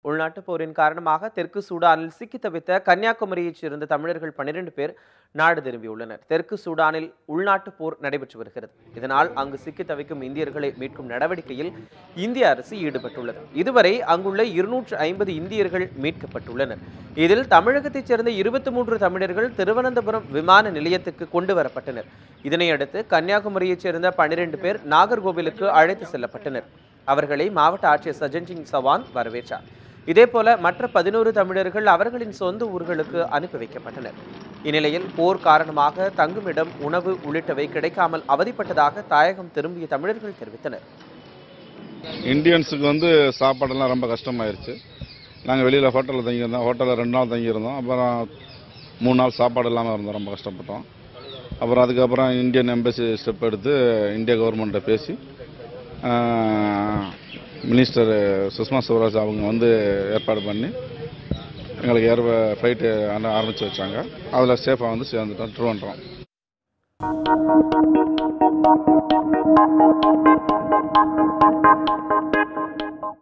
உள்நாட்டுப் போரின் காரணமாக தெற்கு சூடானில் சிக்கி தவித்த கன்னியாகுமரியைச் சேர்ந்த தமிழர்கள் பன்னிரண்டு பேர் நாடு திரும்பியுள்ளனர் தெற்கு சூடானில் உள்நாட்டுப் போர் நடைபெற்று வருகிறது இதனால் அங்கு சிக்கி தவிக்கும் இந்தியர்களை மீட்கும் நடவடிக்கையில் இந்திய அரசு ஈடுபட்டுள்ளது இதுவரை அங்குள்ள இருநூற்று ஐம்பது இந்தியர்கள் மீட்கப்பட்டுள்ளனர் இதில் தமிழகத்தைச் சேர்ந்த இருபத்தி மூன்று தமிழர்கள் திருவனந்தபுரம் விமான நிலையத்துக்கு கொண்டு வரப்பட்டனர் இதனையடுத்து கன்னியாகுமரியைச் சேர்ந்த பன்னிரண்டு பேர் நாகர்கோவிலுக்கு அழைத்து செல்லப்பட்டனர் அவர்களை மாவட்ட ஆட்சியர் சஜன் சிங் சவான் வரவேற்றார் இதேபோல மற்ற பதினோரு தமிழர்கள் அவர்களின் சொந்த ஊர்களுக்கு அனுப்பி வைக்கப்பட்டனர் இந்நிலையில் போர் காரணமாக தங்குமிடம் உணவு உள்ளிட்டவை கிடைக்காமல் அவதிப்பட்டதாக தாயகம் திரும்பிய தமிழர்கள் தெரிவித்தனர் இந்தியன்ஸுக்கு வந்து சாப்பாடெல்லாம் ரொம்ப கஷ்டமாயிருச்சு நாங்கள் வெளியில் ஹோட்டலில் தங்கியிருந்தோம் ஹோட்டலில் ரெண்டு நாள் தங்கியிருந்தோம் அப்புறம் மூணு நாள் சாப்பாடு இல்லாமல் இருந்தோம் ரொம்ப கஷ்டப்பட்டோம் அப்புறம் அதுக்கப்புறம் இந்தியன் எம்பசி ஸ்டெப் எடுத்து இந்திய கவர்மெண்ட்டை பேசி மினிஸ்டர் சுஷ்மா ஸ்வராஜ் அவங்க வந்து ஏற்பாடு பண்ணி எங்களுக்கு ஏர் ஃப்ளைட்டு ஆரம்பித்து வச்சாங்க அதில் சேஃபாக வந்து சேர்ந்துட்டோம் ட்ரூவன்ட்ரோம் Thank you.